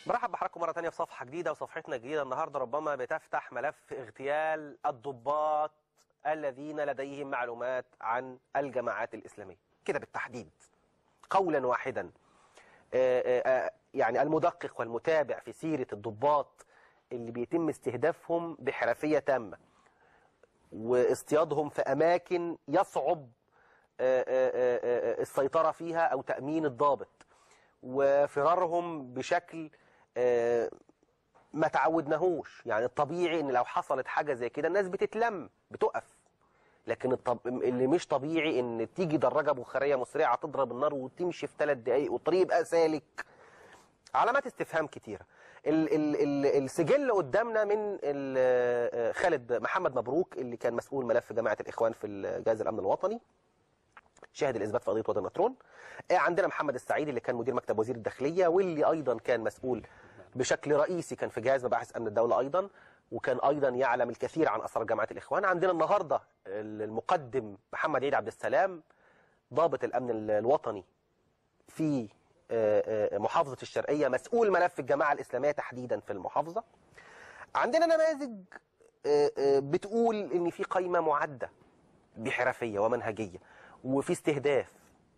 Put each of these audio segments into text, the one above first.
برحب بحضراتكم مرة تانية في صفحة جديدة وصفحتنا الجديدة النهاردة ربما بتفتح ملف اغتيال الضباط الذين لديهم معلومات عن الجماعات الإسلامية كده بالتحديد قولا واحدا آه، آه، آه، يعني المدقق والمتابع في سيرة الضباط اللي بيتم استهدافهم بحرفية تامة واصطيادهم في أماكن يصعب آه، آه، آه، آه، السيطرة فيها أو تأمين الضابط وفرارهم بشكل آه، ما تعودناهوش يعني الطبيعي ان لو حصلت حاجة زي كده الناس بتتلم بتقف لكن الطب... اللي مش طبيعي ان تيجي دراجة بخارية مسرعة تضرب النار وتمشي في ثلاث دقايق والطريق يبقى سالك علامات استفهام كتيرة ال ال ال السجل قدامنا من ال- آه، خالد محمد مبروك اللي كان مسؤول ملف جماعة الإخوان في جهاز الأمن الوطني شاهد الإثبات في قضية وادي النطرون آه، عندنا محمد السعيد اللي كان مدير مكتب وزير الداخلية واللي أيضا كان مسؤول بشكل رئيسي كان في جهاز مباحث أمن الدولة أيضا وكان أيضا يعلم الكثير عن أسرار جماعة الإخوان عندنا النهاردة المقدم محمد عيد عبد السلام ضابط الأمن الوطني في آه، آه، محافظة الشرقية مسؤول ملف الجماعة الإسلامية تحديدا في المحافظة عندنا نماذج آه، آه، بتقول ان في قائمة معدة بحرفية ومنهجية وفي استهداف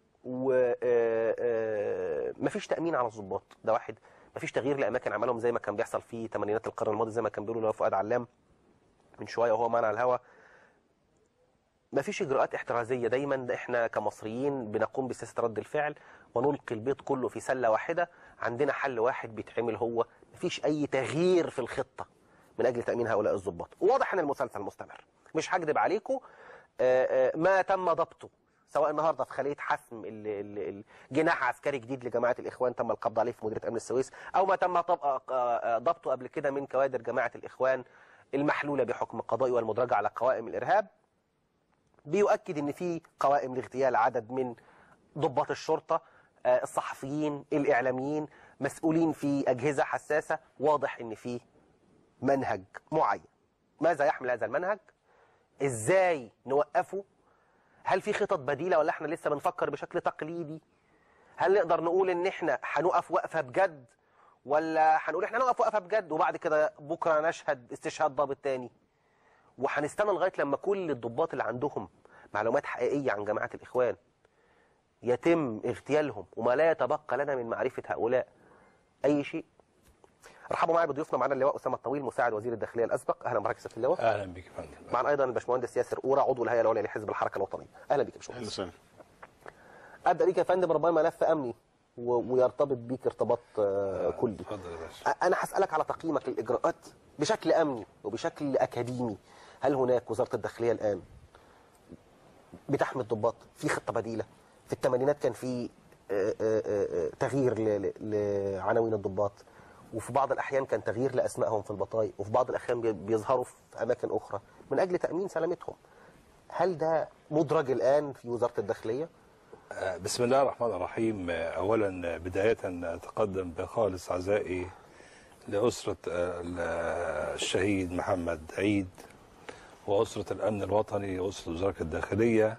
ومفيش تأمين على الضباط ده واحد مفيش تغيير لأماكن عملهم زي ما كان بيحصل في تمانينات القرن الماضي زي ما كان بيقولوا له فؤاد علام من شوية وهو معنا على الهوا مفيش إجراءات احترازية دايما احنا كمصريين بنقوم بسياسة رد الفعل ونلقي البيض كله في سلة واحدة عندنا حل واحد بيتعمل هو مفيش أي تغيير في الخطة من أجل تأمين هؤلاء الضباط واضح أن المسلسل مستمر مش هكذب عليكم آه، آه، ما تم ضبطه سواء النهارده في خليه حسم ال- ال- ال- جناح عسكري جديد لجماعه الاخوان تم القبض عليه في مديريه امن السويس او ما تم طب- آه، آه، ضبطه قبل كده من كوادر جماعه الاخوان المحلوله بحكم قضائي والمدرجه على قوائم الارهاب بيؤكد ان في قوائم لاغتيال عدد من ضباط الشرطه آه، الصحفيين الاعلاميين مسؤولين في اجهزه حساسه واضح ان في منهج معين ماذا يحمل هذا المنهج ازاي نوقفه هل في خطط بديله ولا احنا لسه بنفكر بشكل تقليدي هل نقدر نقول ان احنا هنقف وقفه بجد ولا هنقول احنا نقف وقفه بجد وبعد كده بكره نشهد استشهاد ضابط تاني وهنستنى لغايه لما كل الضباط اللي عندهم معلومات حقيقيه عن جماعه الاخوان يتم اغتيالهم وما لا يتبقى لنا من معرفه هؤلاء اي شيء رحبوا معي بضيوفنا معنا اللواء اسامه الطويل مساعد وزير الداخليه الاسبق اهلا بحضرتك يا سياده اللواء اهلا بك يا فندم معنا ايضا الباشمهندس ياسر اورا عضو الهيئه العليا لحزب الحركه الوطنيه اهلا بك يا باشمهندس وسهلا ابدا بيك يا فندم ربما ملف امني و- ويرتبط بيك ارتباط آه، كلي اتفضل يا باشا أ- انا هسالك على تقييمك للاجراءات بشكل امني وبشكل اكاديمي هل هناك وزاره الداخليه الان بتحمي الضباط في خطه بديله في الثمانينات كان في آه، آه، آه، تغيير ل- ل- لعناوين الضباط وفي بعض الاحيان كان تغيير لاسمائهم في البطايق وفي بعض الاحيان بي- بيظهروا في اماكن اخرى من اجل تامين سلامتهم هل ده مدرج الان في وزاره الداخليه آه، بسم الله الرحمن الرحيم آه، اولا آه، بدايه اتقدم بخالص عزائي لاسره آه، ال- آه، الشهيد محمد عيد واسره الامن الوطني واسره وزاره الداخليه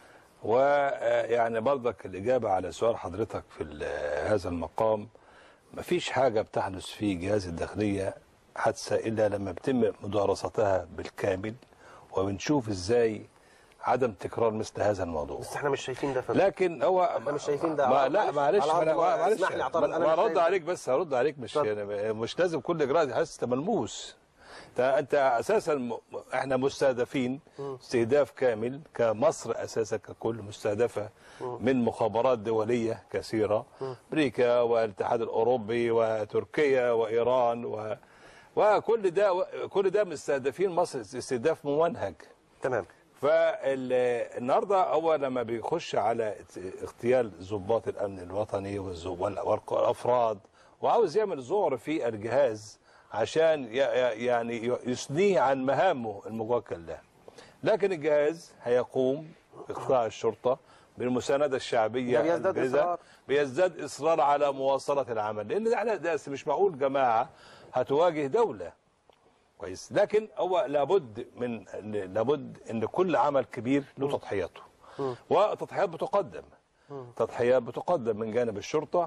ويعني برضك الاجابه على سؤال حضرتك في ال- آه، هذا المقام مفيش حاجه بتحدث في جهاز الداخليه حادثه الا لما بيتم مدارستها بالكامل وبنشوف ازاي عدم تكرار مثل هذا الموضوع بس احنا مش شايفين ده في ال- لكن هو احنا مش شايفين ده. ما على- لا معلش على ما انا أرض- معلش اسمح لي أعترض. ما أنا ما مش ارد شايف- عليك بس هرد عليك مش اتفضل. يعني مش لازم كل اجراء حاسس ملموس انت انت اساسا م- احنا مستهدفين استهداف كامل كمصر اساسا ككل مستهدفه من مخابرات دوليه كثيره امريكا والاتحاد الاوروبي وتركيا وايران و وكل ده كل ده مستهدفين مصر استهداف ممنهج تمام فالنهارده هو لما بيخش على اغتيال ضباط الامن الوطني والز- وال- والافراد وعاوز يعمل ذعر في الجهاز عشان ي- ي- يعني يثنيه عن مهامه الموكل له لكن الجهاز هيقوم باقطاع الشرطه بالمسانده الشعبيه ده بيزداد البارزة. إصرار. بيزداد اصرار على مواصله العمل لان ده احنا ده مش معقول جماعه هتواجه دوله كويس لكن هو لابد من لابد ان كل عمل كبير له تضحياته وتضحيات بتقدم تضحيات بتقدم من جانب الشرطه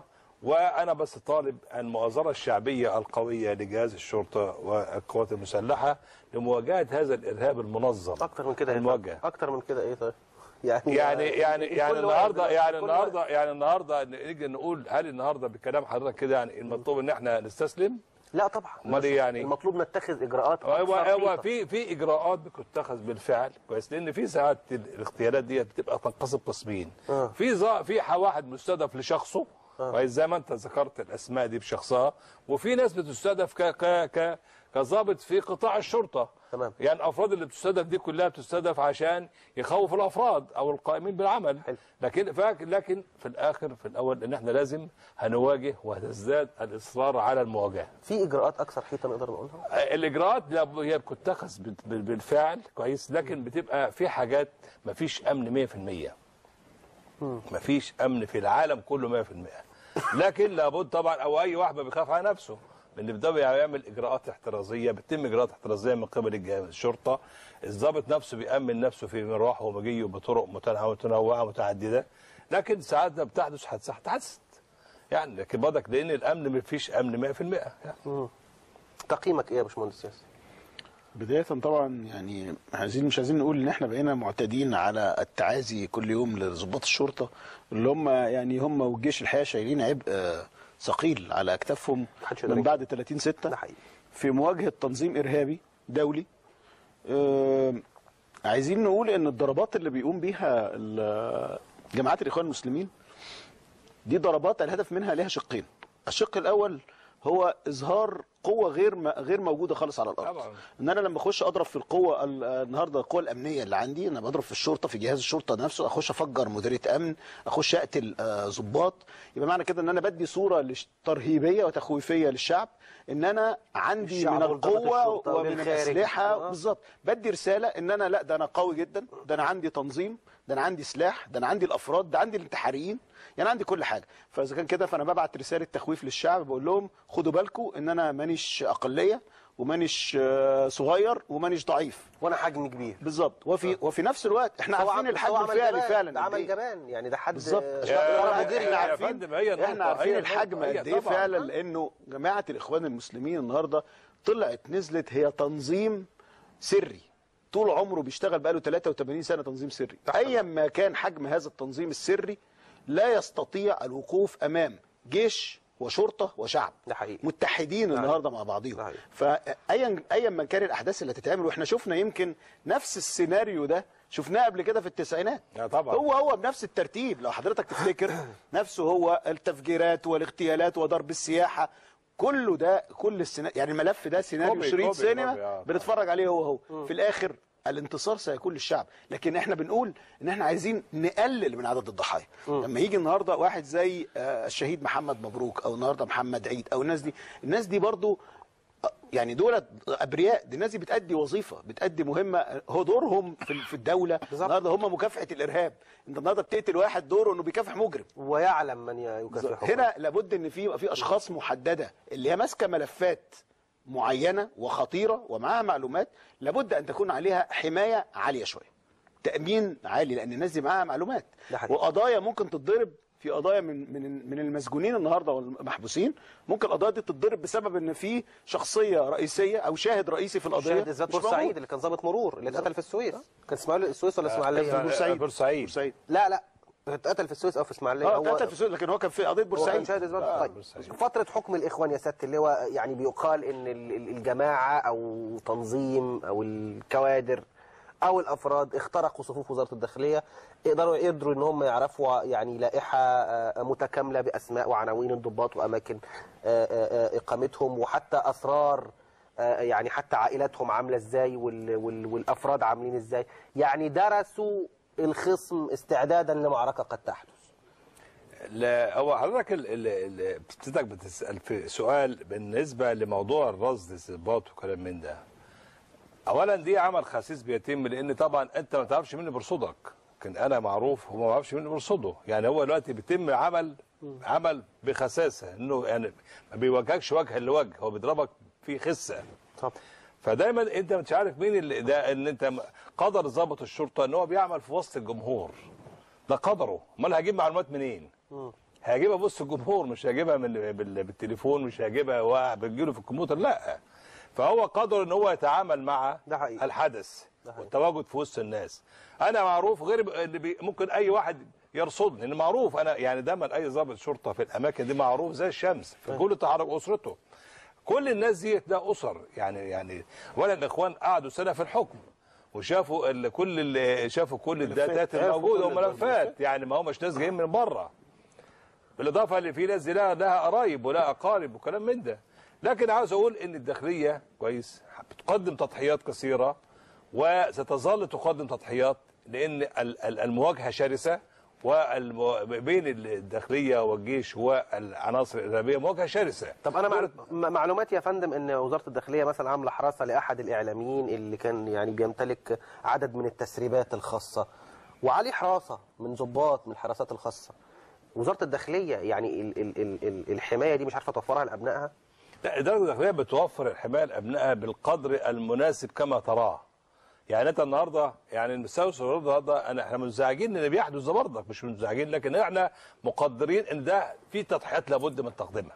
وانا بس طالب المؤازره الشعبيه القويه لجهاز الشرطه والقوات المسلحه لمواجهه هذا الارهاب المنظم اكتر من كده إيه طيب؟ الموجه اكتر من كده ايه طيب يعني يعني يعني كل يعني واحد- النهارده يعني كل النهارده يعني النهارده نيجي نقول هل النهارده بكلام حضرتك كده يعني المطلوب ان احنا نستسلم؟ لا طبعا أمال إيه يعني؟ المطلوب نتخذ اجراءات هو أكثر هو حيطة. في في اجراءات بتتخذ بالفعل كويس لان في ساعات الاغتيالات دي بتبقى تنقسم قسمين آه. في ظا- في ح- واحد مستهدف لشخصه كويس زي ما انت ذكرت الاسماء دي بشخصها وفي ناس بتستهدف ك ك ك كظابط في قطاع الشرطه تمام. يعني الافراد اللي بتستهدف دي كلها بتستهدف عشان يخوف الافراد او القائمين بالعمل حلو. لكن فاك لكن في الاخر في الاول ان احنا لازم هنواجه وهتزداد الاصرار على المواجهه في اجراءات اكثر حيطه نقدر نقولها الاجراءات لا هي بتتخذ بال- بال- بالفعل كويس لكن بتبقى في حاجات ما فيش امن 100% ما فيش امن في العالم كله 100% لكن لابد طبعا او اي واحد ما بيخاف على نفسه ان بيبدا يعمل اجراءات احترازيه بتتم اجراءات احترازيه من قبل الج- الشرطه الضابط نفسه بيامن نفسه في مروحه ومجيه بطرق متنوعه متنوعه متعدده لكن ساعات ده بتحدث حادثه حدثت يعني لكن برضك لان الامن ما فيش امن 100% يعني تقييمك ايه يا باشمهندس ياسر بداية طبعا يعني عايزين مش عايزين نقول ان احنا بقينا معتادين على التعازي كل يوم لضباط الشرطة اللي هم يعني هم والجيش الحقيقة شايلين عبء آه، ثقيل على اكتافهم محدش يقدر من ينكر. بعد 30 6 ده حقيقي في مواجهة تنظيم إرهابي دولي آه، عايزين نقول ان الضربات اللي بيقوم بيها ال- جماعات الإخوان المسلمين دي ضربات الهدف منها لها شقين الشق الأول هو إظهار قوة غير م- غير موجودة خالص على الأرض طبعاً. ان انا لما اخش اضرب في القوه ال- النهارده القوه الامنيه اللي عندي انا بضرب في الشرطه في جهاز الشرطه نفسه اخش افجر مديريه امن اخش اقتل آه، ضباط يبقى معنى كده ان انا بدي صوره لش- ترهيبيه وتخويفيه للشعب ان انا عندي الشعب من وضباط القوه الشرطة ومن وللخارج. الاسلحه آه. بالظبط بدي رساله ان انا لا ده انا قوي جدا ده انا عندي تنظيم ده انا عندي سلاح ده انا عندي الافراد ده عندي الانتحاريين يعني عندي كل حاجه فاذا كان كده فانا ببعت رساله تخويف للشعب بقول لهم خدوا بالكم ان انا مانيش اقليه ومانيش آه، صغير ومانيش ضعيف وانا حجمي كبير بالظبط وفي وفي نفس الوقت احنا هو عارفين عم- الحجم هو عمل الفعلي جبان. فعلا ده قد عمل إيه. جبان يعني ده حد بالظبط آه، يا- ضربه يا- جري يا احنا عارفين فندم، هي النقطة، احنا عارفين هي الحجم النقطة، هي قد ايه طبعاً. فعلا لانه جماعه الاخوان المسلمين النهارده طلعت نزلت هي تنظيم سري طول عمره بيشتغل بقاله 83 سنه تنظيم سري ايا ما كان حجم هذا التنظيم السري لا يستطيع الوقوف امام جيش وشرطه وشعب ده حقيقي. متحدين النهارده مع بعضهم ده حقيقي. فايا ايا ما كان الاحداث اللي هتتعمل واحنا شفنا يمكن نفس السيناريو ده شفناه قبل كده في التسعينات يا طبعا. هو هو بنفس الترتيب لو حضرتك تفتكر نفسه هو التفجيرات والاغتيالات وضرب السياحه كله ده كل السنا... يعني الملف ده سيناريو كوبي- شريط كوبي- سينما كوبي، آه. بنتفرج عليه هو هو في الاخر الانتصار سيكون للشعب لكن احنا بنقول ان احنا عايزين نقلل من عدد الضحايا لما يجي النهارده واحد زي آه، الشهيد محمد مبروك او النهارده محمد عيد او الناس دي الناس دي برضو يعني دول ابرياء دي الناس دي بتأدي وظيفه بتأدي مهمه هو دورهم في في الدوله النهارده هم مكافحه الارهاب انت النهارده بتقتل واحد دوره انه بيكافح مجرم ويعلم من يكافحه هنا لابد ان في يبقى في اشخاص محدده اللي هي ماسكه ملفات معينه وخطيره ومعاها معلومات لابد ان تكون عليها حمايه عاليه شويه تامين عالي لان الناس دي معاها معلومات ده حقيقي. وقضايا ممكن تتضرب في قضايا من من من المسجونين النهارده والمحبوسين ممكن القضايا دي تتضرب بسبب ان في شخصيه رئيسيه او شاهد رئيسي في القضيه شاهد ذات مش موجود. بورسعيد اللي كان ضابط مرور اللي اتقتل في السويس كان اسماعيليه السويس ولا في اسماعيليه بورسعيد بورسعيد. بورسعيد لا لا اتقتل في السويس او في اسماعيليه اه هو- اتقتل في السويس لكن هو كان في قضيه هو كان بورسعيد شاهد اثبات آه، طيب بورسعيد. فتره حكم الاخوان يا سياده اللواء يعني بيقال ان ال- ال- الجماعه او تنظيم او الكوادر او الافراد اخترقوا صفوف وزاره الداخليه يقدروا يقدروا ان هم يعرفوا يعني لائحه آه، متكامله باسماء وعناوين الضباط واماكن آه، آه، آه، اقامتهم وحتى اسرار آه، يعني حتى عائلاتهم عامله ازاي وال- وال- والافراد عاملين ازاي يعني درسوا الخصم استعدادا لمعركه قد تحدث لا هو حضرتك ال- ال- ال- بتبتدك بتسال في سؤال بالنسبه لموضوع الرصد الضباط وكلام من ده. اولا دي عمل خسيس بيتم لان طبعا انت ما تعرفش مين اللي بيرصدك. لكن انا معروف هو ما يعرفش مين اللي بيرصده، يعني هو دلوقتي بيتم عمل عمل بخساسه انه يعني ما بيواجهكش وجها لوجه هو بيضربك في خسه. طب فدايما انت مش عارف مين اللي ده ان انت قدر ضابط الشرطه ان هو بيعمل في وسط الجمهور ده قدره امال هجيب معلومات منين هيجيبها بص الجمهور مش هيجيبها من بال- بالتليفون مش هيجيبها واحد بتجيله في الكمبيوتر لا فهو قدر ان هو يتعامل مع ده حقيقي. الحدث ده حقيقي. والتواجد في وسط الناس انا معروف غير ب- اللي بي ممكن اي واحد يرصدني لان معروف انا يعني دايما اي ضابط شرطه في الاماكن دي معروف زي الشمس في كل تحرك اسرته كل الناس دي ده اسر يعني يعني ولا الاخوان قعدوا سنه في الحكم وشافوا ال- كل اللي شافوا كل الداتات عرفوا الموجوده كل والملفات يعني ما همش ناس جايين من بره بالاضافه اللي في ناس دي لها لها قرايب ولها اقارب وكلام من ده لكن عاوز اقول ان الداخليه كويس بتقدم تضحيات كثيره وستظل تقدم تضحيات لان ال- ال- المواجهه شرسه والمو... بين الداخليه والجيش والعناصر الارهابيه مواجهه شرسه طب انا مع... م- معلوماتي يا فندم ان وزاره الداخليه مثلا عامله حراسه لاحد الاعلاميين اللي كان يعني بيمتلك عدد من التسريبات الخاصه وعليه حراسه من ضباط من الحراسات الخاصه وزاره الداخليه يعني ال... ال... ال... ال- الحمايه دي مش عارفه توفرها لابنائها لا الإدارة الداخلية بتوفر الحماية لأبنائها بالقدر المناسب كما تراه. يعني أنت النهاردة يعني المستوى النهاردة أنا إحنا منزعجين من اللي بيحدث ده برضك مش منزعجين لكن إحنا مقدرين إن ده في تضحيات لابد من تقديمها.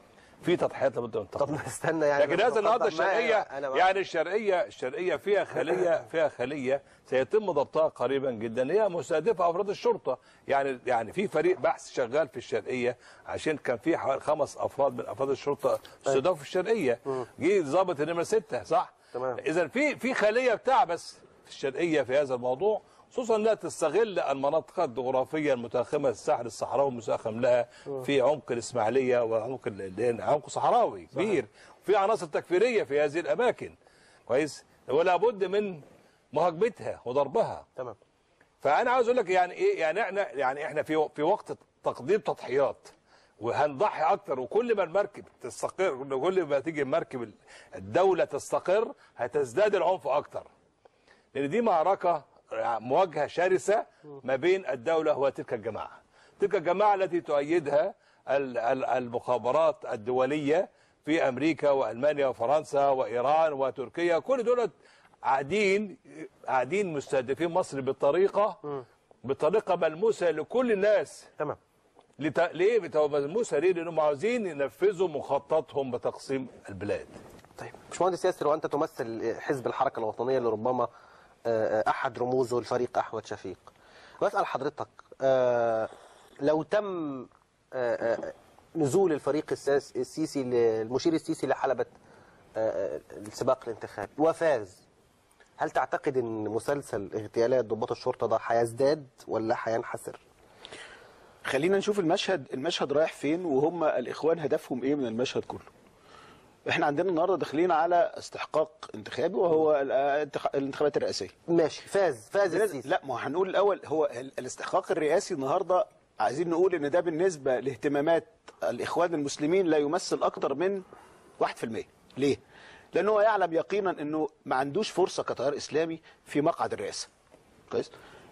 في تضحيات لابد من طب تقديمها. نستنى يعني لكن هذا النهارده طب ما- الشرقيه أنا بقى- يعني الشرقيه الشرقيه فيها خليه فيها خليه سيتم ضبطها قريبا جدا هي مستهدفه افراد الشرطه يعني يعني في فريق بحث شغال في الشرقيه عشان كان في حوالي خمس افراد من افراد الشرطه استهدفوا في الشرقيه جه ضابط النمره سته صح؟ تمام. اذا في في خليه بتاع بس في الشرقيه في هذا الموضوع خصوصا انها تستغل المناطق الجغرافيه المتاخمه الساحل الصحراوي المساخم لها في عمق الاسماعيليه وعمق ال- عمق صحراوي كبير في عناصر تكفيريه في هذه الاماكن كويس ولا بد من مهاجمتها وضربها تمام فانا عاوز اقول لك يعني ايه يعني احنا يعني احنا في في وقت تقديم تضحيات وهنضحي اكتر وكل ما المركب تستقر كل ما تيجي المركب الدوله تستقر هتزداد العنف اكتر لان دي معركه مواجهه شرسه ما بين الدوله وتلك الجماعه تلك الجماعه التي تؤيدها ال- ال- المخابرات الدوليه في امريكا والمانيا وفرنسا وايران وتركيا كل دول قاعدين قاعدين مستهدفين مصر بطريقه بطريقه ملموسه لكل الناس تمام لت... ليه بتبقى ملموسه ليه؟ لانهم عاوزين ينفذوا مخططهم بتقسيم البلاد طيب باشمهندس ياسر وانت تمثل حزب الحركه الوطنيه اللي ربما آه، آه، احد رموزه الفريق احمد شفيق بسال حضرتك آه، لو تم آه، آه، نزول الفريق الساس- السيسي ل- المشير السيسي لحلبة آه، آه، السباق الانتخابي وفاز هل تعتقد ان مسلسل اغتيالات ضباط الشرطه ده هيزداد ولا هينحسر؟ خلينا نشوف المشهد المشهد رايح فين وهم الاخوان هدفهم ايه من المشهد كله احنا عندنا النهارده داخلين على استحقاق انتخابي وهو الانتخ- الانتخابات الرئاسيه ماشي فاز فاز السيسي لا ما هو هنقول الاول هو ال- الاستحقاق الرئاسي النهارده عايزين نقول ان ده بالنسبه لاهتمامات الاخوان المسلمين لا يمثل اكتر من 1% ليه لانه هو يعلم يقينا انه ما عندوش فرصه كتيار اسلامي في مقعد الرئاسه كويس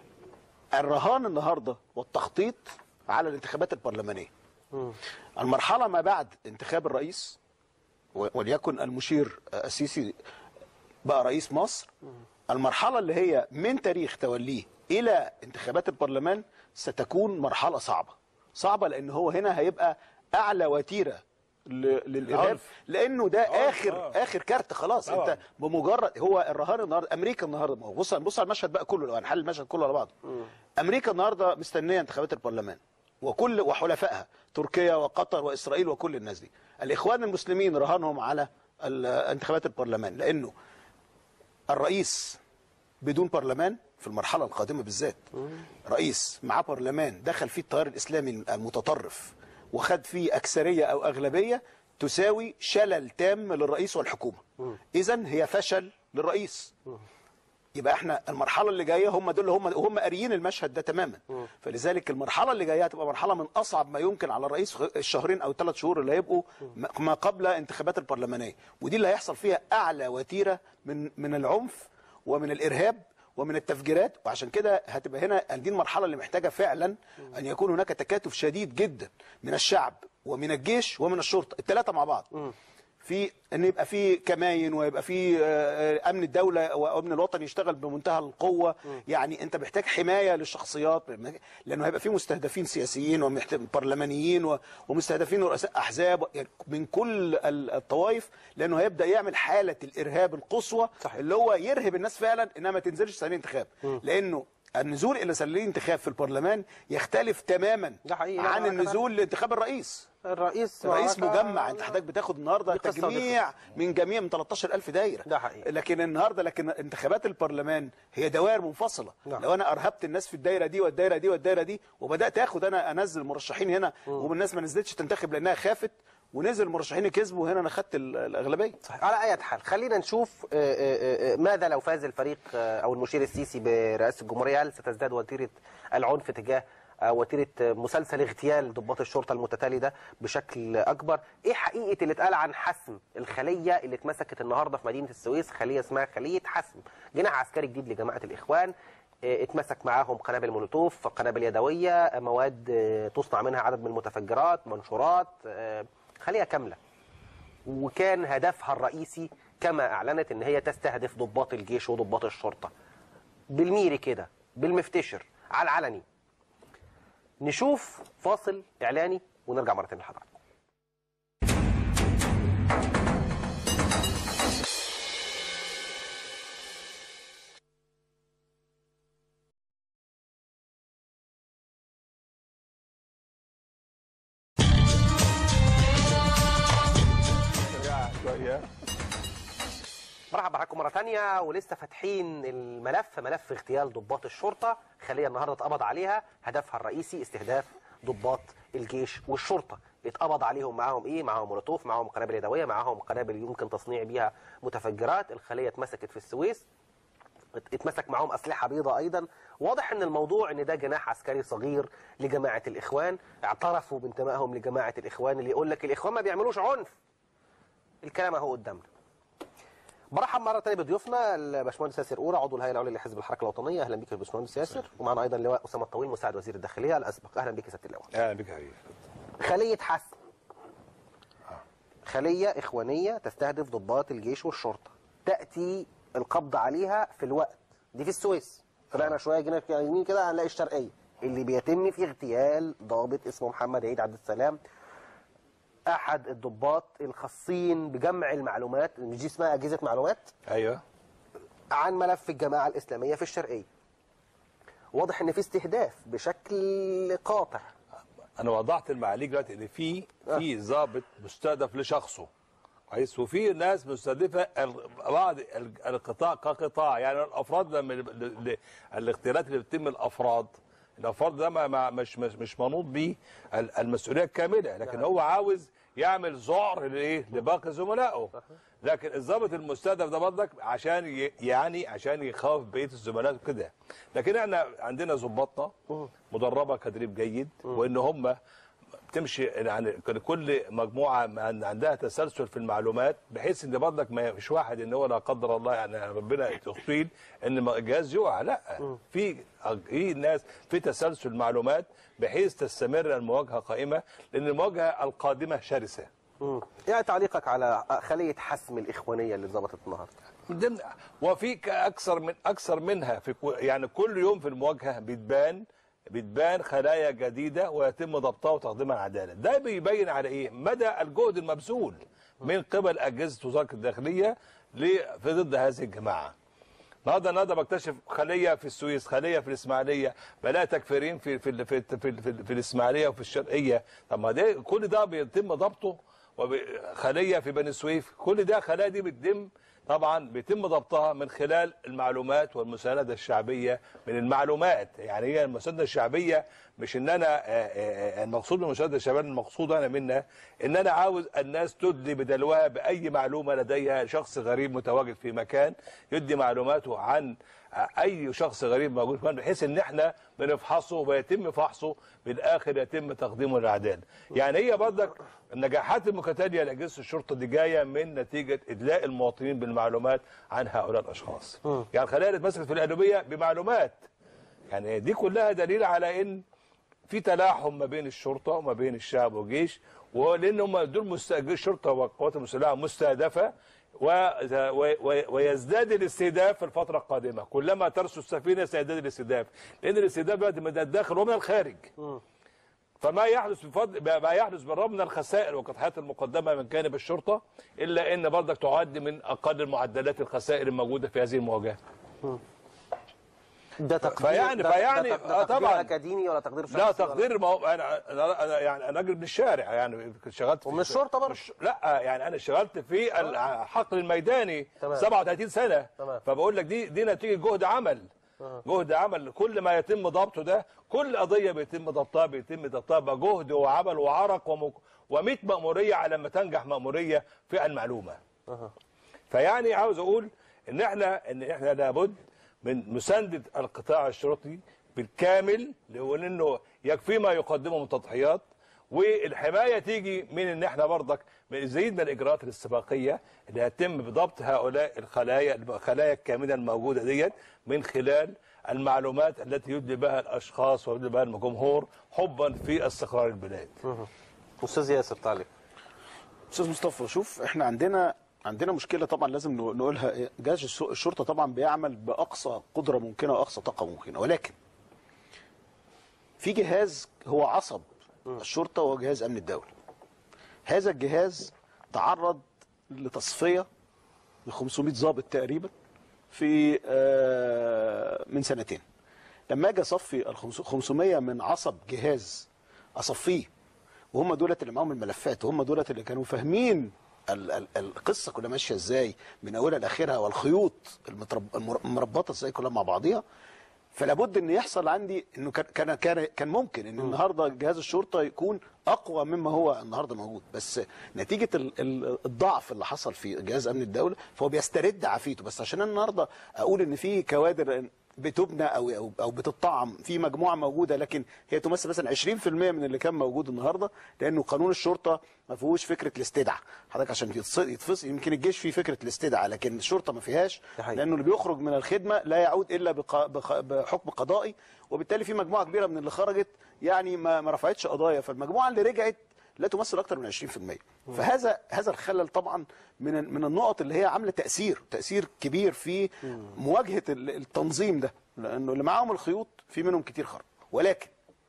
الرهان النهارده والتخطيط على الانتخابات البرلمانيه المرحله ما بعد انتخاب الرئيس و- وليكن المشير آه، السيسي بقى رئيس مصر المرحله اللي هي من تاريخ توليه الى انتخابات البرلمان ستكون مرحله صعبه صعبه لان هو هنا هيبقى اعلى وتيره ل- للارهاب عنف. لانه ده عنف، اخر آه. اخر كارت خلاص طبعا. انت بمجرد هو الرهان النهارده امريكا النهارده ما هو بص بص على المشهد بقى كله لو هنحل المشهد كله على بعضه امريكا النهارده مستنيه انتخابات البرلمان وكل وحلفائها تركيا وقطر واسرائيل وكل الناس دي الاخوان المسلمين رهانهم على ال- انتخابات البرلمان لانه الرئيس بدون برلمان في المرحله القادمه بالذات رئيس معاه برلمان دخل فيه التيار الاسلامي المتطرف وخد فيه اكثريه او اغلبيه تساوي شلل تام للرئيس والحكومه اذا هي فشل للرئيس يبقى احنا المرحله اللي جايه هم دول هم هم قاريين المشهد ده تماما فلذلك المرحله اللي جايه هتبقى مرحله من اصعب ما يمكن على الرئيس غ- الشهرين او الثلاث شهور اللي هيبقوا م- ما قبل انتخابات البرلمانيه ودي اللي هيحصل فيها اعلى وتيره من من العنف ومن الارهاب ومن التفجيرات وعشان كده هتبقى هنا دي المرحله اللي محتاجه فعلا ان يكون هناك تكاتف شديد جدا من الشعب ومن الجيش ومن الشرطه الثلاثه مع بعض في ان يبقى في كماين ويبقى في آه، آه، امن الدوله وامن الوطن يشتغل بمنتهى القوه يعني انت محتاج حمايه للشخصيات لانه هيبقى في مستهدفين سياسيين وبرلمانيين و- ومستهدفين رؤساء احزاب يعني من كل ال- الطوائف لانه هيبدا يعمل حاله الارهاب القصوى صحيح. اللي هو يرهب الناس فعلا انها ما تنزلش سبيل انتخاب لانه النزول الى سبيل الانتخاب في البرلمان يختلف تماما ده حقيقي. لا، عن لا، لا. النزول لانتخاب الرئيس الرئيس الرئيس معركة- مجمع انت حضرتك بتاخد النهارده دي قصة ودي تجميع من جميع من 13000 دايره ده حقيقي. لكن النهارده لكن انتخابات البرلمان هي دوائر منفصله نعم. لو انا ارهبت الناس في الدايره دي والدايره دي والدايره دي وبدات اخد انا انزل مرشحين هنا والناس ما نزلتش تنتخب لانها خافت ونزل مرشحين كسبوا هنا انا خدت ال- الاغلبيه صحيح. على اي حال خلينا نشوف آه، آه، آه، ماذا لو فاز الفريق آه، او المشير السيسي برئاسه الجمهوريه هل ستزداد وتيره العنف تجاه آه، وتيره آه، مسلسل اغتيال ضباط الشرطه المتتالي ده بشكل اكبر ايه حقيقه اللي اتقال عن حسم الخليه اللي اتمسكت النهارده في مدينه السويس خليه اسمها خليه حسم جناح عسكري جديد لجماعه الاخوان آه، اتمسك معاهم قنابل مولوتوف قنابل يدويه آه، مواد آه، تصنع منها عدد من المتفجرات منشورات آه، خليه كامله وكان هدفها الرئيسي كما اعلنت ان هي تستهدف ضباط الجيش وضباط الشرطه بالميري كده بالمفتشر على العلني نشوف فاصل اعلاني ونرجع مره تانية لحضراتكم شجاعة شويه مرحبا بحضراتكم مره تانية ولسه فاتحين الملف ملف اغتيال ضباط الشرطه خليه النهارده اتقبض عليها هدفها الرئيسي استهداف ضباط الجيش والشرطه اتقبض عليهم معاهم ايه معاهم مولوتوف معاهم قنابل يدويه معاهم قنابل يمكن تصنيع بيها متفجرات الخليه اتمسكت في السويس ات- اتمسك معاهم اسلحه بيضاء ايضا واضح ان الموضوع ان ده جناح عسكري صغير لجماعه الاخوان اعترفوا بانتمائهم لجماعه الاخوان اللي يقول لك الاخوان ما بيعملوش عنف الكلام اهو قدامنا برحب مره ثانيه بضيوفنا الباشمهندس ياسر اورا عضو الهيئه العليا لحزب الحركه الوطنيه اهلا بك يا باشمهندس ياسر ومعنا ايضا اللواء اسامه الطويل مساعد وزير الداخليه الاسبق اهلا بك يا سياده اللواء اهلا بك يا حبيبي خليه حسم خليه اخوانيه تستهدف ضباط الجيش والشرطه تاتي القبض عليها في الوقت دي في السويس طلعنا شويه جينا في يمين كده هنلاقي الشرقيه اللي بيتم في اغتيال ضابط اسمه محمد عيد عبد السلام احد الضباط الخاصين بجمع المعلومات مش دي اسمها اجهزه معلومات ايوه عن ملف الجماعه الاسلاميه في الشرقيه واضح ان في استهداف بشكل قاطع انا وضحت المعاليك دلوقتي ان في في ضابط مستهدف لشخصه كويس وفي ناس مستهدفه ال- بعض ال- القطاع كقطاع يعني الافراد لما ال- ال- الاغتيالات اللي بتتم الافراد الافراد ده ما ما- مش مش مش منوط بيه ال- المسؤوليه الكامله لكن هو عاوز يعمل ذعر لايه لباقي زملائه لكن الضابط المستهدف ده برضك عشان ي- يعني عشان يخاف بقيه الزملاء كده لكن احنا عندنا ضباطنا مدربه تدريب جيد وان هم بتمشي يعني كل مجموعه عن- عندها تسلسل في المعلومات بحيث ان برضك ما مش واحد ان هو لا قدر الله يعني ربنا يطيل ان ما- الجهاز يقع لا في في ناس في تسلسل معلومات بحيث تستمر المواجهه قائمه لان المواجهه القادمه شرسه مم. يعني تعليقك على خليه حسم الاخوانيه اللي ظبطت النهارده من ضمن وفي ك- اكثر من اكثر منها في كو- يعني كل يوم في المواجهه بتبان بتبان خلايا جديده ويتم ضبطها وتقديمها العداله ده بيبين على ايه مدى الجهد المبذول من قبل اجهزه وزاره الداخليه ل- في ضد هذه الجماعه النهارده النهارده بكتشف خليه في السويس خليه في الاسماعيليه بلاقي تكفيرين في في في في, في, في, في الاسماعيليه وفي الشرقيه طب ما ده كل ده بيتم ضبطه وخليه في بني سويف كل ده خلايا دي بتتم طبعا بيتم ضبطها من خلال المعلومات والمسانده الشعبيه من المعلومات يعني هي المسانده الشعبيه مش ان انا آه، آه، آه، المقصود من المسانده الشعبيه المقصود انا منها ان انا عاوز الناس تدلي بدلوها باي معلومه لديها شخص غريب متواجد في مكان يدي معلوماته عن اي شخص غريب موجود في مكان بحيث ان احنا بنفحصه ويتم فحصه بالاخر يتم تقديمه للعداله يعني هي برضك النجاحات المتتاليه لاجهزه الشرطه دي جايه من نتيجه ادلاء المواطنين بالمعلومات عن هؤلاء الاشخاص يعني الخلايا اللي اتمسكت في القلوبيه بمعلومات يعني دي كلها دليل على ان في تلاحم ما بين الشرطه وما بين الشعب والجيش ولان هم دول مستأجر الشرطه والقوات المسلحه مستهدفه و... و... و... ويزداد الاستهداف في الفتره القادمه كلما ترسو السفينه سيزداد الاستهداف لان الاستهداف دلوقتي من الداخل ومن الخارج فما يحدث بفضل ما يحدث بالرغم من الخسائر والتضحيات المقدمه من جانب الشرطه الا ان برضك تعد من اقل المعدلات الخسائر الموجوده في هذه المواجهه ده تقدير فيعني- ده فيعني- ده, ده آه تقدير طبعاً. اكاديمي ولا تقدير شخصي لا ولا- تقدير ما هو انا انا أنا يعني انا راجل من الشارع يعني شغلت في ومن الشرطة برضه. مش- لا يعني انا اشتغلت في الحقل الميداني تمام. 37 سنه تمام. فبقول لك دي دي نتيجه جهد عمل جهد عمل كل ما يتم ضبطه ده كل قضيه بيتم ضبطها بيتم ضبطها بجهد وعمل وعرق ومك... و100 مأموريه على ما تنجح مأموريه في المعلومه فيعني عاوز اقول ان احنا ان احنا لابد من مسانده القطاع الشرطي بالكامل لانه يكفي ما يقدمه من تضحيات والحمايه تيجي من ان احنا برضك نزيد من الاجراءات الاستباقيه اللي هتتم بضبط هؤلاء الخلايا الخلايا الكامنه الموجوده ديت من خلال المعلومات التي يدلي بها الاشخاص ويدلي بها الجمهور حبا في استقرار البلاد. استاذ ياسر تعليق استاذ مصطفى شوف احنا عندنا عندنا مشكله طبعا لازم نق- نقولها إيه، جهاز الس- الشرطه طبعا بيعمل باقصى قدره ممكنه واقصى طاقه ممكنه ولكن في جهاز هو عصب الشرطه وهو جهاز امن الدوله هذا الجهاز تعرض لتصفيه ل 500 ضابط تقريبا في آه، من سنتين لما اجي اصفي ال 500 من عصب جهاز اصفيه وهم دولت اللي معاهم الملفات وهم دولت اللي كانوا فاهمين ال- ال- القصه كلها ماشيه ازاي من اولها لاخرها والخيوط المترب- المر- المربطه ازاي كلها مع بعضيها فلا بد ان يحصل عندي انه كان كان كان, كان ممكن ان النهارده جهاز الشرطه يكون اقوى مما هو النهارده موجود بس نتيجه ال- ال- الضعف اللي حصل في جهاز امن الدوله فهو بيسترد عافيته بس عشان أنا النهارده اقول ان في كوادر بتبنى او او او بتطعم في مجموعه موجوده لكن هي تمثل مثلا 20% من اللي كان موجود النهارده لانه قانون الشرطه ما فيهوش فكره الاستدعاء حضرتك عشان يتص- يتفصل يمكن الجيش فيه فكره الاستدعاء لكن الشرطه ما فيهاش ده حقيقي. لانه اللي بيخرج من الخدمه لا يعود الا بق- بق- بحكم قضائي وبالتالي في مجموعه كبيره من اللي خرجت يعني ما ما رفعتش قضايا فالمجموعه اللي رجعت لا تمثل اكثر من 20% فهذا هذا الخلل طبعا من من النقط اللي هي عامله تاثير تاثير كبير في مواجهه ال- التنظيم ده لانه اللي معاهم الخيوط في منهم كتير خرج ولكن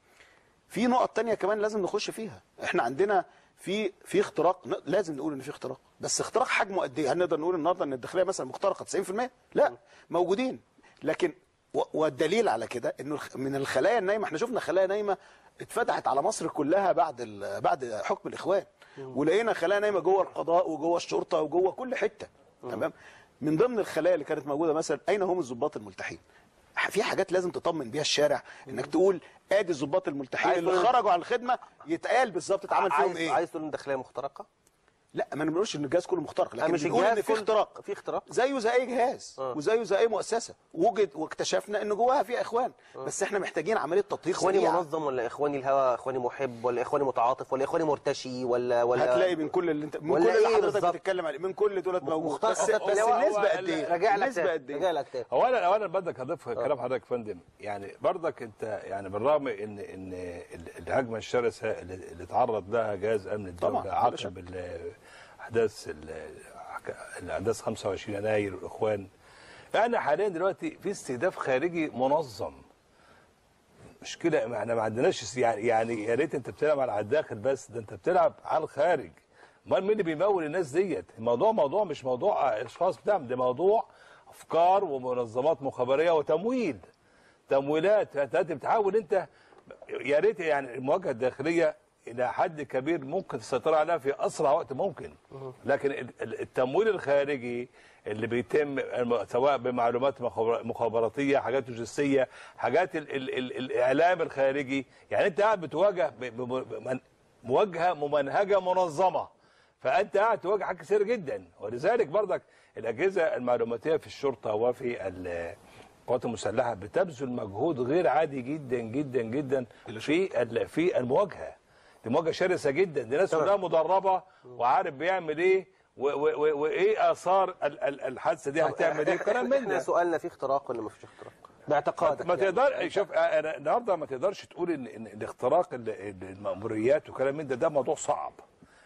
في نقط تانية كمان لازم نخش فيها احنا عندنا في في اختراق ن- لازم نقول ان في اختراق بس اختراق حجمه قد ايه هل نقدر نقول النهارده ان الداخليه مثلا مخترقه 90% لا موجودين لكن و- والدليل على كده انه الخ- من الخلايا النايمه احنا شفنا خلايا نايمه اتفتحت على مصر كلها بعد ال- بعد حكم الاخوان ولقينا خلايا نايمه جوه القضاء وجوه الشرطه وجوه كل حته تمام من ضمن الخلايا اللي كانت موجوده مثلا اين هم الضباط الملتحين في حاجات لازم تطمن بيها الشارع انك تقول ادي الضباط الملتحين عايز اللي تقول- خرجوا عن الخدمه يتقال بالظبط اتعمل فيهم عايز ايه عايز تقول ان الداخليه مخترقه لا ما بنقولش ان الجهاز كله مخترق أنا لكن مش بنقول الجهاز ان في كله- اختراق في اختراق زيه زي اي جهاز آه. وزيه زي اي مؤسسه وجد واكتشفنا ان جواها في اخوان بس احنا محتاجين عمليه تطهير اخواني سريعه منظم ولا اخواني الهوى اخواني محب ولا اخواني متعاطف ولا اخواني مرتشي ولا ولا هتلاقي من كل اللي انت من ولا كل اللي إيه حضرتك بالظبط؟ بتتكلم عليه من كل دولت موجود مختار بس, حتى بس هو- هو النسبه قد ايه راجع لك النسبه تاني قد راجع ايه لك تاني اولا اولا بدك اضيف كلام حضرتك يا فندم يعني برضك انت يعني بالرغم ان ان ال- الهجمه الشرسه اللي اللي اتعرض لها جهاز امن الدوله طبعاً، بلا شك. عقب ال- احداث ال- الاحداث 25 يناير والاخوان احنا حاليا دلوقتي في استهداف خارجي منظم مشكله ما احنا ما عندناش يعني يعني يا ريت انت بتلعب على الداخل بس ده انت بتلعب على الخارج امال مين اللي بيمول الناس ديت الموضوع موضوع مش موضوع اشخاص بتاع ده موضوع افكار ومنظمات مخابريه وتمويل تمويلات انت أنت بتحاول انت يا ريت يعني المواجهه الداخليه الى حد كبير ممكن تسيطر عليها في اسرع وقت ممكن لكن ال- ال- التمويل الخارجي اللي بيتم الم- سواء بمعلومات مخابر- مخابراتيه حاجات لوجستيه حاجات ال ال ال الاعلام الخارجي يعني انت قاعد بتواجه ب- ب- بمن- مواجهه ممنهجه منظمه فانت قاعد تواجه حاجات كثيره جدا ولذلك برضك الاجهزه المعلوماتيه في الشرطه وفي ال- القوات المسلحه بتبذل مجهود غير عادي جدا جدا جدا في ال- في المواجهه دي مواجهه شرسه جدا دي ناس كلها مدربه وعارف بيعمل ايه و- و- و- وايه اثار ال- ال- الحادثه دي هتعمل ايه كلام من احنا ده سؤالنا في اختراق ولا ما فيش اختراق باعتقادك ما يعني. تقدر شوف انا النهارده ما تقدرش تقول ان ان الاختراق ال- ال- المأموريات وكلام من ده ده موضوع صعب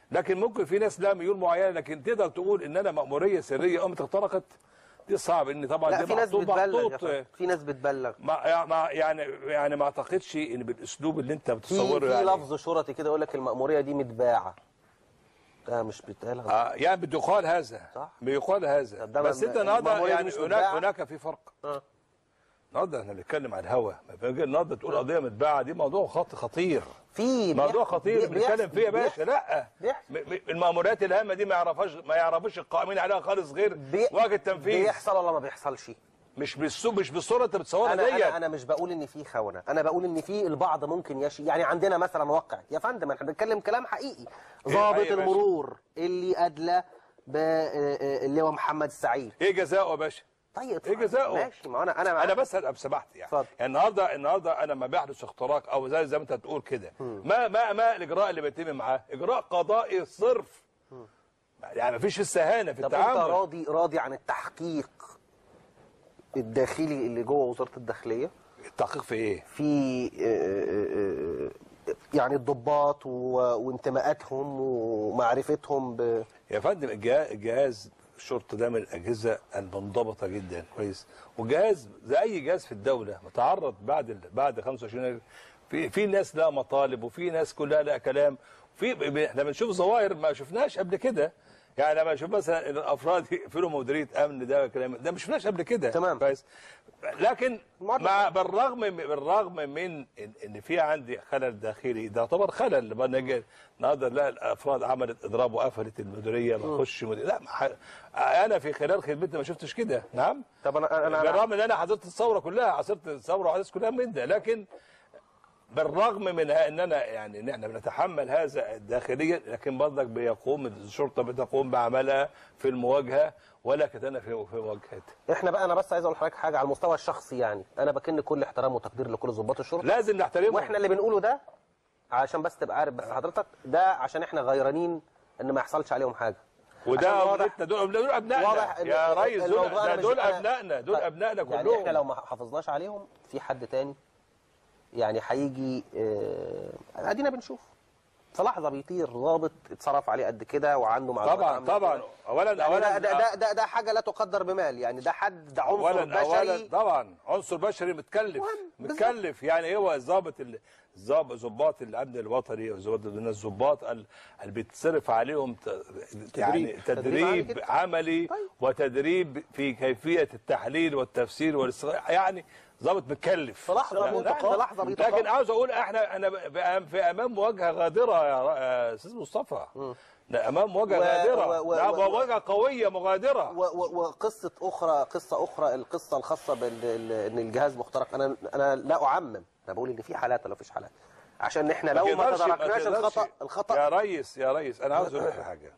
لكن ممكن في ناس لها ميول معينه لكن تقدر تقول ان انا مأموريه سريه قامت اخترقت دي صعب ان طبعا لا دي في ناس محطوط بتبلغ يا محطوط فندم. في ناس بتبلغ ما ما- يعني يعني ما اعتقدش ان بالاسلوب اللي انت في بتصوره في يعني لفظ شرطي كده يقول لك المأمورية دي متباعة ده مش بيتقال آه يعني بيقال هذا صح. بيقال هذا طب ده بس ما- انت النهارده المأمورية يعني مش هناك متباعة؟ هناك في فرق آه. النهارده احنا بنتكلم عن الهوى ما بنجي النهارده تقول قضيه متباعه دي موضوع خط خطير في موضوع بيح- خطير بي- بنتكلم بيحصل- فيه يا باشا بيحصل- لا بيحصل. م- م- المأموريات الهامه دي ما يعرفهاش ما يعرفوش القائمين عليها خالص غير بي- وجه التنفيذ بيحصل ولا ما بيحصلش مش بالسو مش بالصوره انت بتصورها انا ديت انا انا مش بقول ان في خونه انا بقول ان في البعض ممكن يشي يعني عندنا مثلا واقع يا فندم احنا بنتكلم كلام حقيقي ضابط أي يا باشا. المرور اللي ادلى باللواء محمد السعيد ايه جزاؤه يا باشا طيب إيه جزاؤه؟ ماشي ما انا انا انا معاك. بس لو سمحت يعني اتفضل. يعني النهارده النهارده انا لما بيحدث اختراق او زي زي ما انت بتقول كده ما ما ما الاجراء اللي بيتم معاه اجراء قضائي صرف يعني ما فيش السهانه في طب انت التعامل راضي راضي عن التحقيق الداخلي اللي جوه وزاره الداخليه التحقيق في ايه في آه، آه، آه، يعني الضباط و- وانتماءاتهم ومعرفتهم ب يا فندم الجهاز, الجهاز الشرطه ده من الاجهزه المنضبطه جدا كويس وجهاز زي اي جهاز في الدوله متعرض بعد ال- بعد 25 يناير في في ناس لها مطالب وفي ناس كلها لها كلام في ب- احنا بنشوف ظواهر ما شفناش قبل كده يعني لما اشوف مثلا ان الافراد يقفلوا مديريه امن ده كلام ده ما شفناش قبل كده تمام. كويس لكن معرض. مع بالرغم بالرغم من ان إن في عندي خلل داخلي ده يعتبر خلل لما نجي النهارده لا الافراد عملت اضراب وقفلت المديريه ما اخش مدير لا ما ح... انا في خلال خدمتي ما شفتش كده نعم طب انا انا أنا- بالرغم ان انا حضرت الثوره كلها عاصرت الثوره وحدث كلها من ده لكن بالرغم من ان انا يعني ان احنا بنتحمل هذا داخليا لكن برضك بيقوم الشرطه بتقوم بعملها في المواجهه ولكن انا في في مواجهتها احنا بقى انا بس عايز اقول لحضرتك حاجه على المستوى الشخصي يعني انا بكن كل احترام وتقدير لكل ضباط الشرطه لازم نحترمهم واحنا اللي بنقوله ده عشان بس تبقى عارف بس حضرتك ده عشان احنا غيرانين ان ما يحصلش عليهم حاجه وده عشان واضح- أولادنا، دول دول ابنائنا واضح إن يا ريس دول, الموضوع أنا ده مش- دول أنا- ابنائنا دول طيب، ابنائنا يعني كلهم احنا لو ما حافظناش عليهم في حد تاني يعني هيجي آه، ادينا بنشوف في لحظه بيطير ضابط اتصرف عليه قد كده وعنده معلومات طبعا عامة طبعا كده. اولا يعني اولا ده, ده, ده, ده حاجه لا تقدر بمال يعني ده حد ده عنصر اولا اولا بشري طبعا عنصر بشري متكلف مهم، بالظبط. متكلف يعني هو الضابط ال- الضابط ضباط الامن الوطني وضباط الضباط ال- اللي بيتصرف عليهم ت- يعني تدريب عالي تدريب جدا. عملي طيب. وتدريب في كيفيه التحليل والتفسير والاستغ... يعني ضابط متكلف في لحظة لا، بيتقاضى، لا، في لحظة بيتقاضى. لكن عاوز اقول احنا انا ب- في امام مواجهه غادره يا ر- يا استاذ مصطفى لا، امام مواجهه و- غادره و- و- لا، و- مواجهه قويه مغادره و- و- وقصه اخرى قصه اخرى القصه الخاصه بان الجهاز مخترق انا انا لا اعمم انا بقول ان في حالات ولا فيش حالات عشان احنا لو ما تقدرش- تداركناش تقدرش- الخطا الخطا يا ريس يا ريس انا عاوز اقول لك حاجه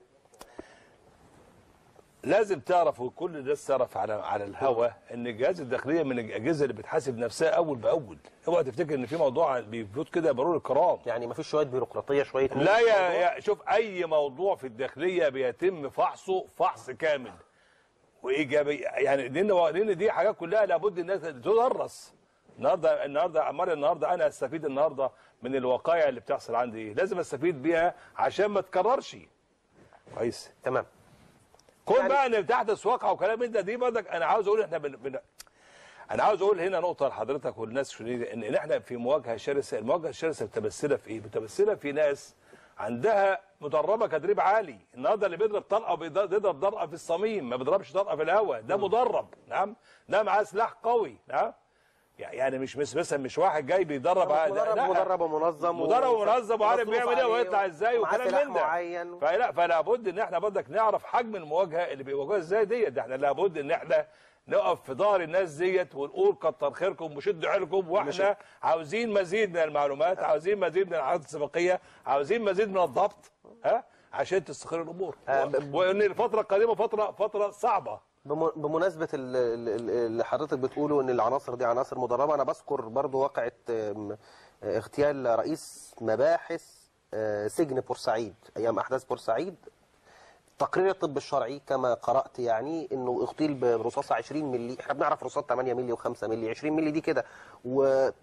لازم تعرف وكل الناس تعرف على على الهوا ان الجهاز الداخليه من الاجهزه اللي بتحاسب نفسها اول باول اوعى تفتكر ان في موضوع بيفوت كده مرور الكرام يعني ما فيش شويه بيروقراطيه شويه لا يا, يا شوف اي موضوع في الداخليه بيتم فحصه فحص كامل وايجابي يعني لان لان دي حاجات كلها لابد الناس تدرس النهارده النهارده عمال النهارده انا استفيد النهارده من الوقائع اللي بتحصل عندي ايه لازم استفيد بيها عشان ما تكررش كويس تمام كون يعني- بقى ان بتحدث واقعه وكلام من ده دي برضك انا عاوز اقول احنا بن... بن... انا عاوز اقول هنا نقطه لحضرتك والناس شنيدة ان إن احنا في مواجهه شرسه المواجهه الشرسه متمثله في ايه متمثله في ناس عندها مدربه تدريب عالي النهارده اللي بيضرب طلقه بيض- بيضرب طلقه في الصميم ما بيضربش طلقه في الهواء ده مدرب نعم ده معاه سلاح قوي نعم يعني مش مش مثلا مش واحد جاي بيدرب عادي مدرب لا. مدرب ومنظم مدرب ومنظم وعارف ومصروف بيعمل ايه عليه ويطلع ازاي ومعاه وكلام سلاح من ده معين فلا فلا بد ان احنا برضك نعرف حجم المواجهه اللي بيواجهوها ازاي ديت ده احنا لابد ان احنا نقف في ظهر الناس ديت ونقول كتر خيركم وشدوا حيلكم واحنا عاوزين مزيد من المعلومات عاوزين مزيد من العادات السباقيه عاوزين مزيد من الضبط ها عشان تستقر الامور آه، و- ب- وان الفتره القادمه فتره فتره صعبه بم- بمناسبة ال- ال- ال- اللي حضرتك بتقوله ان العناصر دي عناصر مدربة انا بذكر برضو واقعة آم، اغتيال رئيس مباحث آه، سجن بورسعيد ايام احداث بورسعيد تقرير الطب الشرعي كما قرأت يعني انه اغتيل برصاصة 20 ملي احنا بنعرف رصاص 8 ملي و5 ملي 20 ملي دي كده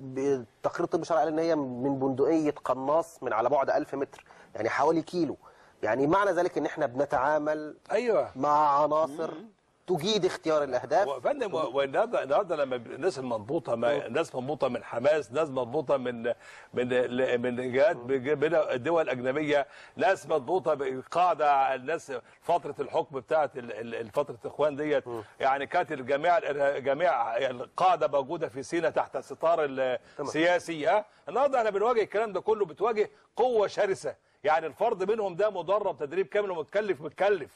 وتقرير الطب الشرعي قال ان هي من بندقية قناص من على بعد 1000 متر يعني حوالي كيلو يعني معنى ذلك ان احنا بنتعامل ايوه مع عناصر تجيد اختيار الاهداف وفندم والنهارده النهارده لما ب- الناس المضبوطه ما ناس مضبوطه من حماس ناس مضبوطه من من ال- من جهات بج- من الدول الاجنبيه ناس مضبوطه بقاعده الناس فتره الحكم بتاعه ال- ال- فتره الاخوان ديت يعني كانت الجميع جميع القاعده موجوده في سينا تحت ستار السياسي ها النهارده احنا بنواجه الكلام ده كله بتواجه قوه شرسه يعني الفرد منهم ده مدرب تدريب كامل ومتكلف متكلف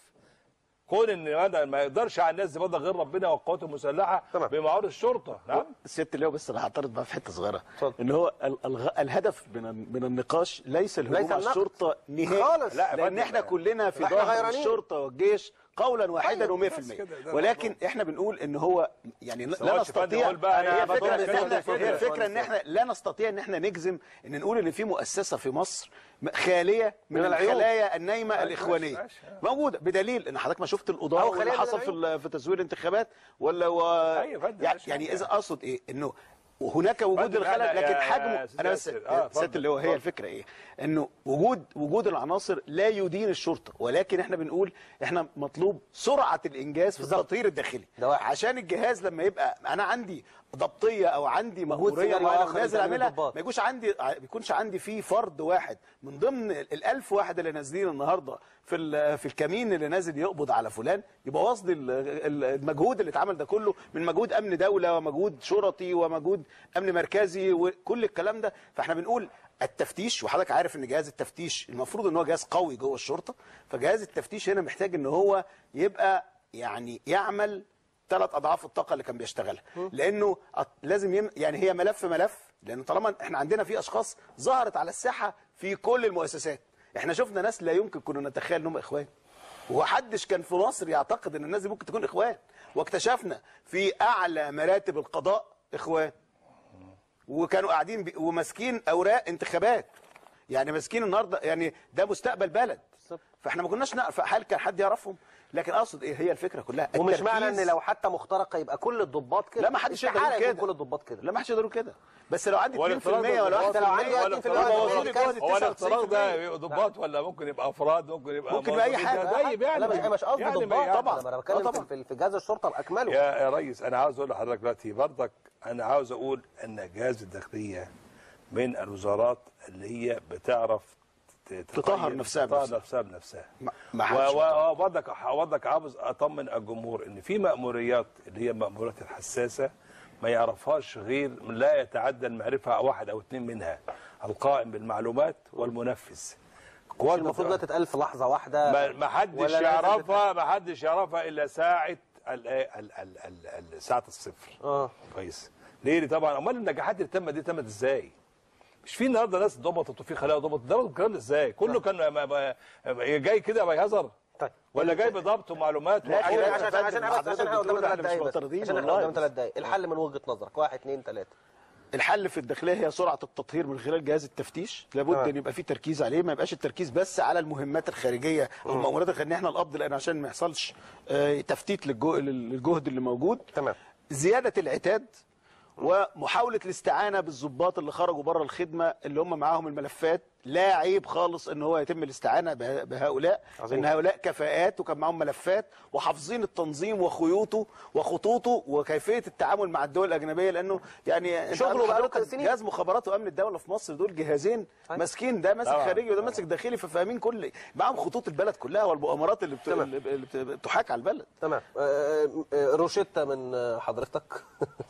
كون ان هذا ما يقدرش على الناس دي برضه غير ربنا والقوات المسلحه تمام. بمعارض الشرطه نعم الست اللي هو بس انا هعترض بقى في حته صغيره اتفضل. ان هو ال- الغ... الهدف من من النقاش ليس الهجوم ليس على النقد. الشرطه نهائي خالص. لا يا لان فندم. احنا كلنا في احنا ظهر غيرانين. الشرطه والجيش قولا واحدا أيوة، و100% بس كده، ده ولكن احنا بنقول ان هو يعني لا سواء فندم نستطيع قول بقى هي أنا فكره بضم ان احنا كده هي كده. فكره ان احنا لا نستطيع ان احنا نجزم ان نقول ان في مؤسسه في مصر م- خاليه من, من العيوب. الخلايا النايمه ماشي، الاخوانيه ماشي. موجوده بدليل ان حضرتك ما شفت أو الاضاءه واللي خلايا من حصل في ال- في تزوير الانتخابات ولا و... أيوة يا فندم، يعني, ماشي. يعني اذا اقصد ايه انه هناك وجود فندم، للخلل أنا- لكن يا- حجمه يا أستاذ انا بس ياسر، آه، ست اتفضل، اللي هو هي اتفضل. الفكره ايه انه وجود وجود العناصر لا يدين الشرطه ولكن احنا بنقول احنا مطلوب سرعه الانجاز في التطهير الداخلي ده واحد. عشان الجهاز لما يبقى انا عندي ضبطيه او عندي وجود مأموريه سيناريو معينه آخر نازل لتأمين اعملها الضباط. ما يكونش عندي ما يكونش عندي فيه فرد واحد من ضمن الألف واحد اللي نازلين النهارده في ال- في الكمين اللي نازل يقبض على فلان يبقى قصد ال- ال- المجهود اللي اتعمل ده كله من مجهود امن دوله ومجهود شرطي ومجهود امن مركزي وكل الكلام ده فاحنا بنقول التفتيش وحضرتك عارف ان جهاز التفتيش المفروض ان هو جهاز قوي جوه الشرطه فجهاز التفتيش هنا محتاج ان هو يبقى يعني يعمل ثلاث اضعاف الطاقه اللي كان بيشتغلها لانه أط- لازم يم... يعني هي ملف ملف لان طالما احنا عندنا في اشخاص ظهرت على الساحه في كل المؤسسات احنا شفنا ناس لا يمكن كنا نتخيل انهم اخوان ومحدش كان في مصر يعتقد ان الناس دي ممكن تكون اخوان واكتشفنا في اعلى مراتب القضاء اخوان وكانوا قاعدين بي... وماسكين اوراق انتخابات يعني ماسكين النهارده يعني ده مستقبل بلد فاحنا ما كناش نعرف هل كان حد يعرفهم لكن اقصد ايه هي الفكره كلها ومش معنى التركيز- ان لو حتى مخترقه يبقى كل الضباط كده لا ما حدش يقدر استحالة يقول يكون كده كل الضباط كده لا ما حدش يقدر يقول كده بس لو عندي 2% ولا افتراض ولا 1% الضباط- لو عندي ولا 2% افتراض يبوظوا لي الضباط- جهد هو 99%. الافتراض ده يبقى ضباط ولا ممكن يبقى افراد ممكن يبقى ممكن يبقى أي موظفين. حاجة. طيب يعني لا مش مش قصدي يعني ضباط يعني- طبعاً. انا آه بتكلم طبعاً. في في جهاز الشرطه باكمله يا يا ريس انا عاوز اقول لحضرتك دلوقتي برضك انا عاوز اقول ان جهاز الداخليه من الوزارات اللي هي بتعرف ت- تطهر تقيم- نفسها تطهر بنفسها. نفسها بنفسها ما- ما حدش و- و- وبرضك وبرضك عاوز اطمن الجمهور ان في مأموريات اللي هي مأموريات الحساسه ما يعرفهاش غير من لا يتعدى المعرفه واحد او اثنين منها القائم بالمعلومات والمنفذ قوات المفروض انها تتقال في لحظه واحده ما ما حدش ولا لازم يعرفها ما حدش يعرفها الا ساعه ال ال ال ال ال ساعه الصفر اه كويس ليه ليه طبعا امال النجاحات اللي تمت دي تمت ازاي مش في النهارده ناس ضبطت وفي خلايا ضبطت ضبطت الكلام ده ازاي كله كان ما- ما- ما- جاي كده بيهزر طيب ولا جاي بضبط ومعلومات لا، عشان لا، وحاجات؟ عشان عشان فندم، عشان عشان احنا حضرتك قدام بتقول ثلاث احنا مش دقايق بس معترضين عشان احنا والله. قدام ثلاث دقايق الحل من وجهه نظرك واحد اثنين ثلاثه الحل في الداخليه هي سرعه التطهير من خلال جهاز التفتيش لابد تمام. ان يبقى في تركيز عليه ما يبقاش التركيز بس على المهمات الخارجيه او المأمورات الخارجيه احنا القبض لان عشان ما يحصلش آه، تفتيت للجو- للجهد اللي موجود تمام. زياده العتاد ومحاوله الاستعانه بالضباط اللي خرجوا بره الخدمه اللي هم معاهم الملفات لا عيب خالص ان هو يتم الاستعانه به- بهؤلاء عظيم. ان هؤلاء كفاءات وكان معاهم ملفات وحافظين التنظيم وخيوطه وخطوطه وكيفيه التعامل مع الدول الاجنبيه لانه يعني أنت شغله عارف بقاله حضرتك ثلاث سنين. جهاز مخابرات وامن الدوله في مصر دول جهازين أيوة. ماسكين ده ماسك طبعا. خارجي وده ماسك داخلي ففاهمين كل معاهم خطوط البلد كلها والمؤامرات اللي, بت... تمام. اللي بت- بتحاك على البلد تمام آه، آه، روشيتا من آه، حضرتك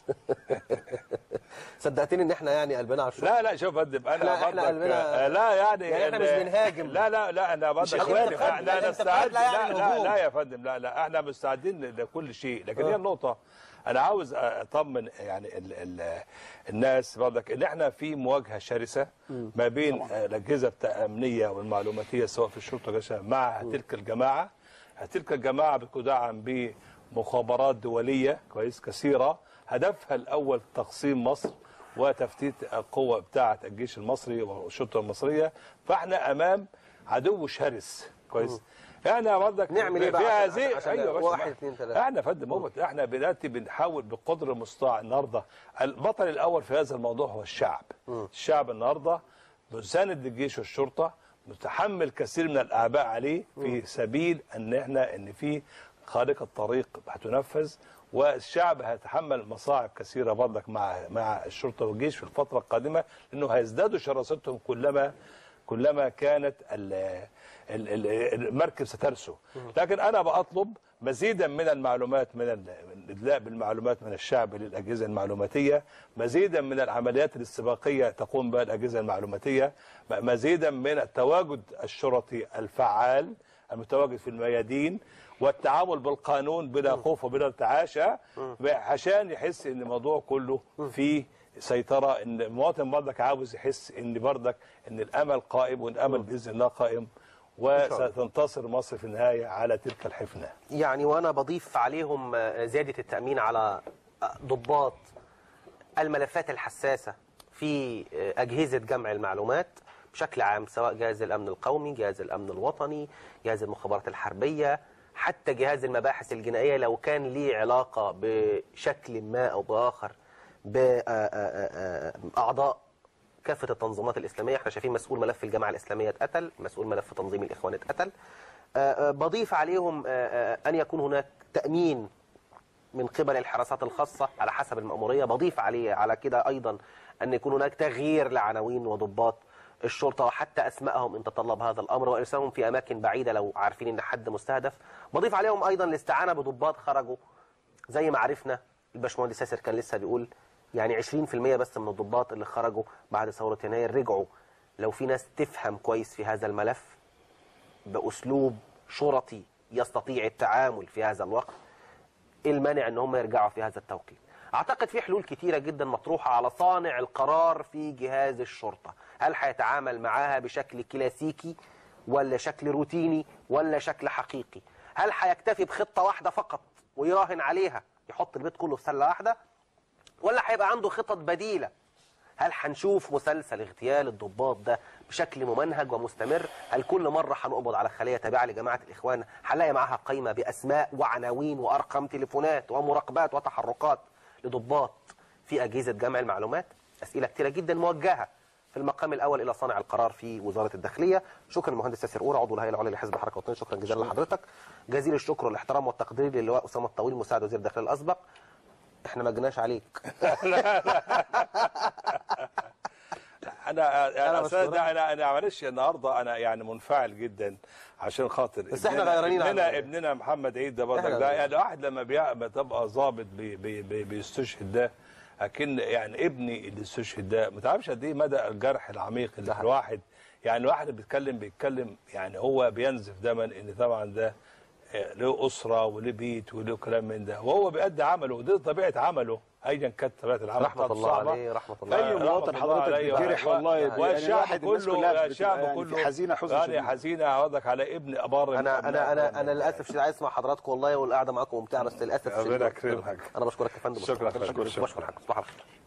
صدقتني ان احنا يعني قلبنا على الشغل لا لا شوف يا فندم انا إحنا- إحنا برضك- قلبنا- آه، لا يعني يعني إحنا ال- مش بنهاجم. لا لا لا انا برضك إخواني. لا لا الانتقاد نستعد لا يعني لا لا, الهجوم. لا يا فندم لا لا احنا مستعدين لكل شيء لكن هي النقطه انا عاوز اطمن يعني ال ال الناس برضك ان احنا في مواجهه شرسه ما بين آه، الاجهزه الامنيه والمعلوماتيه سواء في الشرطه والجيش مع تلك الجماعه تلك الجماعه بتدعم بمخابرات دوليه كويس كثيره هدفها الاول تقسيم مصر وتفتيت القوة بتاعة الجيش المصري والشرطة المصرية فاحنا أمام عدو شرس كويس احنا برضك نعمل إيه بقى في عشان- هذه عشان- ايوه بس واحد، اتنين، تلاتة. احنا يا فندم هو احنا دلوقتي بنحاول بقدر المستطاع النهارده البطل الاول في هذا الموضوع هو الشعب الشعب النهارده مساند للجيش والشرطه متحمل كثير من الاعباء عليه في سبيل ان احنا ان في خارقه طريق هتنفذ والشعب هيتحمل مصاعب كثيره برضك مع مع الشرطه والجيش في الفتره القادمه لانه هيزدادوا شراستهم كلما كلما كانت ال- ال- ال- المركب سترسو لكن انا بطلب مزيدا من المعلومات من ال- من الادلاء بالمعلومات من الشعب للاجهزه المعلوماتيه مزيدا من العمليات الاستباقيه تقوم بها الاجهزه المعلوماتيه م- مزيدا من التواجد الشرطي الفعال المتواجد في الميادين والتعامل بالقانون بلا خوف وبلا ارتعاش عشان يحس ان الموضوع كله فيه سيطره ان المواطن برضك عاوز يحس ان برضك ان الامل قائم والامل باذن الله قائم وستنتصر مصر في النهايه على تلك الحفنه. يعني وانا بضيف عليهم آه، زياده التامين على آه، ضباط الملفات الحساسه في آه، اجهزه جمع المعلومات بشكل عام سواء جهاز الامن القومي، جهاز الامن الوطني، جهاز المخابرات الحربيه، حتى جهاز المباحث الجنائيه لو كان ليه علاقه بشكل ما او باخر باعضاء كافه التنظيمات الاسلاميه احنا شايفين مسؤول ملف الجماعه الاسلاميه اتقتل مسؤول ملف تنظيم الاخوان اتقتل آه، آه، بضيف عليهم آه، آه، ان يكون هناك تامين من قبل الحراسات الخاصه على حسب الماموريه بضيف عليه على كده ايضا ان يكون هناك تغيير لعناوين وضباط الشرطه وحتى اسمائهم ان تطلب هذا الامر وارسالهم في اماكن بعيده لو عارفين ان حد مستهدف بضيف عليهم ايضا الاستعانه بضباط خرجوا زي ما عرفنا الباشمهندس ياسر كان لسه بيقول يعني 20% بس من الضباط اللي خرجوا بعد ثوره يناير رجعوا لو في ناس تفهم كويس في هذا الملف باسلوب شرطي يستطيع التعامل في هذا الوقت ايه المانع ان هم يرجعوا في هذا التوقيت اعتقد في حلول كتيره جدا مطروحه على صانع القرار في جهاز الشرطه هل هيتعامل معاها بشكل كلاسيكي ولا شكل روتيني ولا شكل حقيقي هل هيكتفي بخطه واحده فقط ويراهن عليها يحط البيت كله في سله واحده ولا هيبقى عنده خطط بديله هل هنشوف مسلسل اغتيال الضباط ده بشكل ممنهج ومستمر هل كل مرة هنقبض على خلية تابعة لجماعة الإخوان هنلاقي معاها قائمة بأسماء وعناوين وأرقام تليفونات ومراقبات وتحركات لضباط في أجهزة جمع المعلومات أسئلة كتيرة جدا موجهة في المقام الأول إلى صانع القرار في وزارة الداخلية شكرا المهندس ياسر أورا عضو الهيئة العليا لحزب حركة وطنية شكرا جزيلا لحضرتك جزيل الشكر والاحترام والتقدير للواء أسامة الطويل مساعد وزير الداخلية الأسبق احنا ما جناش عليك انا أنا انا بشكرك. أستاذ- انا انا معلش النهارده انا يعني منفعل جدا عشان خاطر بس إحنا ابننا- غيرانين ابننا عنه. ابننا محمد عيد ده برضك إحنا ده غيرانين. يعني الواحد لما بيع- بتبقى ظابط بي بي بي بيستشهد ده اكن يعني ابني اللي استشهد ده ما تعرفش قد ايه مدى الجرح العميق اللي في الواحد يعني الواحد اللي بيتكلم بيتكلم يعني هو بينزف دما ان طبعا ده آه، له اسره وله بيت وله كلام من ده وهو بيأدي عمله ودي طبيعه عمله ايا كانت طبيعه العمل رحمة بتاعته الله صعبة. عليه رحمة الله اي عليه. رحمة مواطن الله حضرتك عليه بيتجرح و- والله يعني والشعب الواحد الناس كله كلها الشعب بتبقى يعني كله في حزينه حزن يعني شديد. حزينه عوضك على ابن ابار من انا أبناء انا انا الوطن. انا للاسف شديد عايز اسمع حضراتكم والله والقعده معاكم ممتعه بس للاسف ربنا شديد. يكرمك. انا بشكرك يا فندم شكرا، بشكرك شكرا، بشكرك صباح الخير